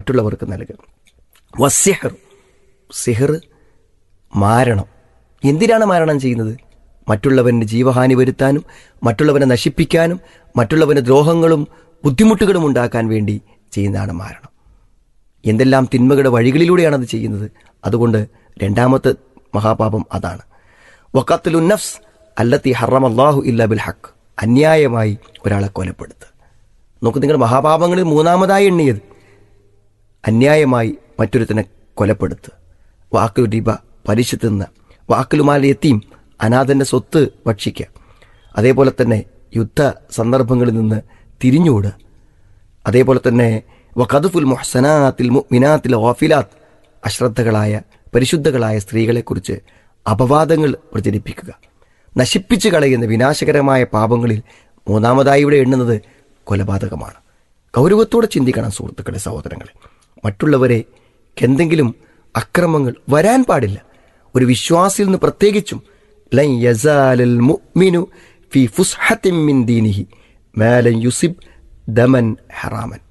മറ്റുള്ളവർക്ക് നൽകുക വസ്യഹർ സിഹർ മാരണം എന്തിനാണ് മാരണം ചെയ്യുന്നത് മറ്റുള്ളവന് ജീവഹാനി വരുത്താനും മറ്റുള്ളവനെ നശിപ്പിക്കാനും മറ്റുള്ളവന് ദ്രോഹങ്ങളും ബുദ്ധിമുട്ടുകളും ഉണ്ടാക്കാൻ വേണ്ടി ചെയ്യുന്നതാണ് മാരണം എന്തെല്ലാം തിന്മകളുടെ വഴികളിലൂടെയാണ് അത് ചെയ്യുന്നത് അതുകൊണ്ട് രണ്ടാമത്തെ മഹാപാപം അതാണ് വക്കത്തുലു നഫ്സ് അല്ലത്തി ഹറം അള്ളാഹു ഇല്ല ബിൽ ഹക്ക് അന്യായമായി ഒരാളെ കൊലപ്പെടുത്തുക നോക്ക് നിങ്ങൾ മഹാപാപങ്ങളിൽ മൂന്നാമതായി എണ്ണിയത് അന്യായമായി മറ്റൊരുത്തനെ കൊലപ്പെടുത്തുക വാക്കു രിബ പലിശ തിന്ന വാക്കലുമാല എത്തിയും അനാഥന്റെ സ്വത്ത് ഭക്ഷിക്കുക അതേപോലെ തന്നെ യുദ്ധ സന്ദർഭങ്ങളിൽ നിന്ന് തിരിഞ്ഞുകൂടുക അതേപോലെ തന്നെ വഖദുഫുൽ മുഹ്സനാത്തിൽ മിനാത്തിൽ ഓഫിലാത്ത് അശ്രദ്ധകളായ പരിശുദ്ധകളായ സ്ത്രീകളെക്കുറിച്ച് അപവാദങ്ങൾ പ്രചരിപ്പിക്കുക നശിപ്പിച്ചു കളയുന്ന വിനാശകരമായ പാപങ്ങളിൽ മൂന്നാമതായി ഇവിടെ എണ്ണുന്നത് കൊലപാതകമാണ് ഗൗരവത്തോടെ ചിന്തിക്കണം സുഹൃത്തുക്കളെ സഹോദരങ്ങളെ മറ്റുള്ളവരെ എന്തെങ്കിലും അക്രമങ്ങൾ വരാൻ പാടില്ല ഒരു വിശ്വാസിയിൽ നിന്ന് പ്രത്യേകിച്ചും ലൻ യസാലൽ മുഅ്മിനു ഫി ഫുസ്ഹത്തിൻ മിൻ ദീനിഹി മാലൻ യുസിബ് ദമൻ ഹറാമൻ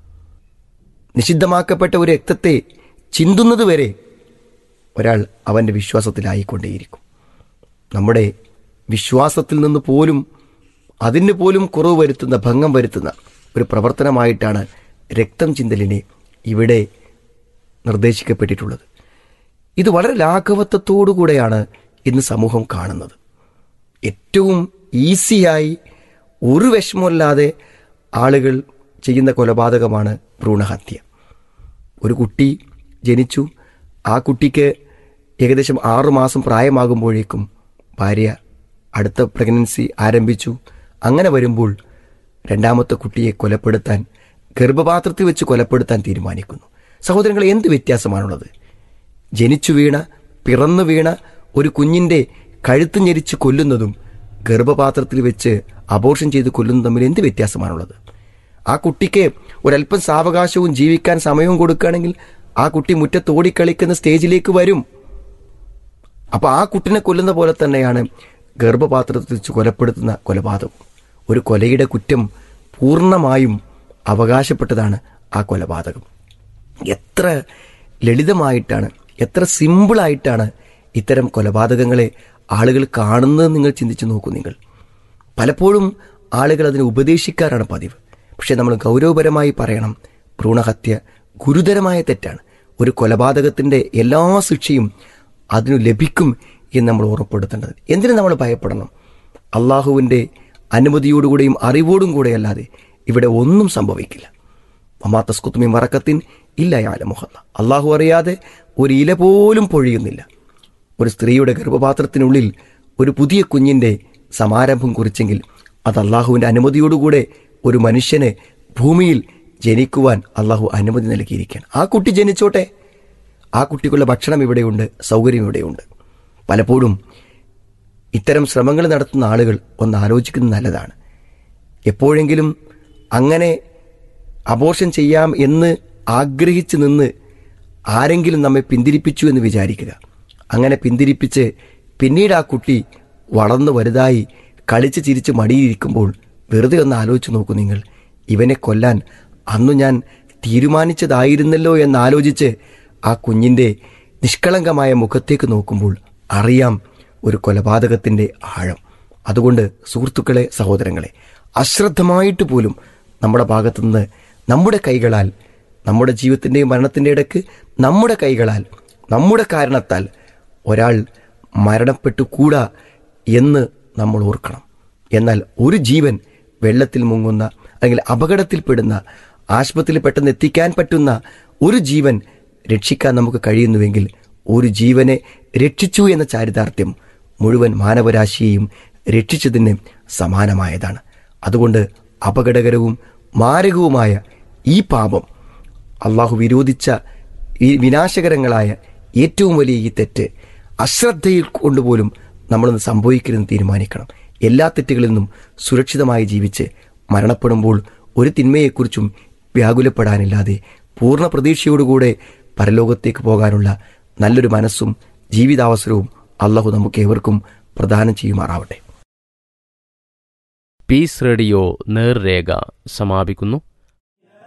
നിഷിദ്ധമാക്കപ്പെട്ട ഒരു രക്തത്തെ ചിന്തുന്നത് വരെ ഒരാൾ അവൻ്റെ വിശ്വാസത്തിലായിക്കൊണ്ടേയിരിക്കും നമ്മുടെ വിശ്വാസത്തിൽ നിന്ന് പോലും അതിന് പോലും കുറവ് വരുത്തുന്ന ഭംഗം വരുത്തുന്ന ഒരു പ്രവർത്തനമായിട്ടാണ് രക്തം ചിന്തലിനെ ഇവിടെ നിർദ്ദേശിക്കപ്പെട്ടിട്ടുള്ളത് ഇത് വളരെ ലാഘവത്വത്തോടുകൂടെയാണ് ഇന്ന് സമൂഹം കാണുന്നത് ഏറ്റവും ഈസിയായി ഒരു വിഷമമില്ലാതെ ആളുകൾ ചെയ്യുന്ന കൊലപാതകമാണ് ഭ്രൂണഹത്യ ഒരു കുട്ടി ജനിച്ചു ആ കുട്ടിക്ക് ഏകദേശം ആറു മാസം പ്രായമാകുമ്പോഴേക്കും ഭാര്യ അടുത്ത പ്രഗ്നൻസി ആരംഭിച്ചു അങ്ങനെ വരുമ്പോൾ രണ്ടാമത്തെ കുട്ടിയെ കൊലപ്പെടുത്താൻ ഗർഭപാത്രത്തിൽ വെച്ച് കൊലപ്പെടുത്താൻ തീരുമാനിക്കുന്നു സഹോദരങ്ങൾ എന്ത് വ്യത്യാസമാണുള്ളത് ജനിച്ചു വീണ പിറന്നു വീണ ഒരു കുഞ്ഞിന്റെ കഴുത്ത് ഞെരിച്ച് കൊല്ലുന്നതും ഗർഭപാത്രത്തിൽ വെച്ച് അബോർഷൻ ചെയ്ത് കൊല്ലുന്നതും തമ്മിൽ എന്ത് വ്യത്യാസമാണുള്ളത് ആ കുട്ടിക്ക് ഒരല്പം സാവകാശവും ജീവിക്കാൻ സമയവും കൊടുക്കുകയാണെങ്കിൽ ആ കുട്ടി മുറ്റത്ത് ഓടിക്കളിക്കുന്ന സ്റ്റേജിലേക്ക് വരും അപ്പൊ ആ കുട്ടിനെ കൊല്ലുന്ന പോലെ തന്നെയാണ് ഗർഭപാത്രത്തിൽ വെച്ച് കൊലപ്പെടുത്തുന്ന കൊലപാതകം ഒരു കൊലയുടെ കുറ്റം പൂർണ്ണമായും അവകാശപ്പെട്ടതാണ് ആ കൊലപാതകം എത്ര ലളിതമായിട്ടാണ് എത്ര സിമ്പിളായിട്ടാണ് ഇത്തരം കൊലപാതകങ്ങളെ ആളുകൾ കാണുന്നത് നിങ്ങൾ ചിന്തിച്ചു നോക്കൂ നിങ്ങൾ പലപ്പോഴും ആളുകൾ അതിനെ ഉപദേശിക്കാറാണ് പതിവ് പക്ഷെ നമ്മൾ ഗൗരവപരമായി പറയണം ഭ്രൂണഹത്യ ഗുരുതരമായ തെറ്റാണ് ഒരു കൊലപാതകത്തിന്റെ എല്ലാ ശിക്ഷയും അതിനു ലഭിക്കും എന്ന് നമ്മൾ ഉറപ്പെടുത്തേണ്ടത് എന്തിനു നമ്മൾ ഭയപ്പെടണം അള്ളാഹുവിൻ്റെ അനുമതിയോടുകൂടെയും അറിവോടും കൂടെ അല്ലാതെ ഇവിടെ ഒന്നും സംഭവിക്കില്ല മമാ തസ്കുത്തുമി മറക്കത്തിൻ ഇല്ല യാല മുഹല്ല അള്ളാഹു അറിയാതെ ഒരു ഇല പോലും പൊഴിയുന്നില്ല ഒരു സ്ത്രീയുടെ ഗർഭപാത്രത്തിനുള്ളിൽ ഒരു പുതിയ കുഞ്ഞിന്റെ സമാരംഭം കുറിച്ചെങ്കിൽ അത് അള്ളാഹുവിന്റെ അനുമതിയോടുകൂടെ ഒരു മനുഷ്യന് ഭൂമിയിൽ ജനിക്കുവാൻ അള്ളാഹു അനുമതി നൽകിയിരിക്കുകയാണ് ആ കുട്ടി ജനിച്ചോട്ടെ ആ കുട്ടിക്കുള്ള ഭക്ഷണം ഇവിടെയുണ്ട് സൗകര്യം ഇവിടെയുണ്ട് പലപ്പോഴും ഇത്തരം ശ്രമങ്ങൾ നടത്തുന്ന ആളുകൾ ഒന്ന് ആലോചിക്കുന്നത് നല്ലതാണ് എപ്പോഴെങ്കിലും അങ്ങനെ അബോർഷൻ ചെയ്യാം എന്ന് ആഗ്രഹിച്ച് നിന്ന് ആരെങ്കിലും നമ്മെ പിന്തിരിപ്പിച്ചു എന്ന് വിചാരിക്കുക അങ്ങനെ പിന്തിരിപ്പിച്ച് പിന്നീട് ആ കുട്ടി വളർന്നു വലുതായി കളിച്ച് ചിരിച്ച് മടിയിരിക്കുമ്പോൾ വെറുതെ ഒന്ന് ആലോചിച്ച് നോക്കൂ നിങ്ങൾ ഇവനെ കൊല്ലാൻ അന്നു ഞാൻ തീരുമാനിച്ചതായിരുന്നല്ലോ എന്നാലോചിച്ച് ആ കുഞ്ഞിന്റെ നിഷ്കളങ്കമായ മുഖത്തേക്ക് നോക്കുമ്പോൾ അറിയാം ഒരു കൊലപാതകത്തിന്റെ ആഴം അതുകൊണ്ട് സുഹൃത്തുക്കളെ സഹോദരങ്ങളെ അശ്രദ്ധമായിട്ട് പോലും നമ്മുടെ ഭാഗത്തുനിന്ന് നമ്മുടെ കൈകളാൽ നമ്മുടെ ജീവിതത്തിന്റെയും മരണത്തിന്റെ ഇടയ്ക്ക് നമ്മുടെ കൈകളാൽ നമ്മുടെ കാരണത്താൽ ഒരാൾ മരണപ്പെട്ടു കൂടാ എന്ന് നമ്മൾ ഓർക്കണം എന്നാൽ ഒരു ജീവൻ വെള്ളത്തിൽ മുങ്ങുന്ന അല്ലെങ്കിൽ അപകടത്തിൽപ്പെടുന്ന ആശുപത്രിയിൽ പെട്ടെന്ന് എത്തിക്കാൻ പറ്റുന്ന ഒരു ജീവൻ രക്ഷിക്കാൻ നമുക്ക് കഴിയുന്നുവെങ്കിൽ ഒരു ജീവനെ രക്ഷിച്ചു എന്ന ചാരിതാർത്ഥ്യം മുഴുവൻ മാനവരാശിയെയും രക്ഷിച്ചതിന് സമാനമായതാണ് അതുകൊണ്ട് അപകടകരവും മാരകവുമായ ഈ പാപം അള്ളാഹു വിരോധിച്ച ഈ വിനാശകരങ്ങളായ ഏറ്റവും വലിയ ഈ തെറ്റ് അശ്രദ്ധയിൽ കൊണ്ടുപോലും നമ്മളൊന്ന് സംഭവിക്കരുതെന്ന് തീരുമാനിക്കണം എല്ലാ തെറ്റുകളിൽ നിന്നും സുരക്ഷിതമായി ജീവിച്ച് മരണപ്പെടുമ്പോൾ ഒരു തിന്മയെക്കുറിച്ചും വ്യാകുലപ്പെടാനില്ലാതെ പൂർണ്ണ പ്രതീക്ഷയോടുകൂടെ പരലോകത്തേക്ക് പോകാനുള്ള നല്ലൊരു മനസ്സും ജീവിതാവസരവും അള്ളാഹു നമുക്ക് ഏവർക്കും പ്രദാനം ചെയ്യുമാറാവട്ടെ പീസ് റേഡിയോ നേർരേഖ സമാപിക്കുന്നു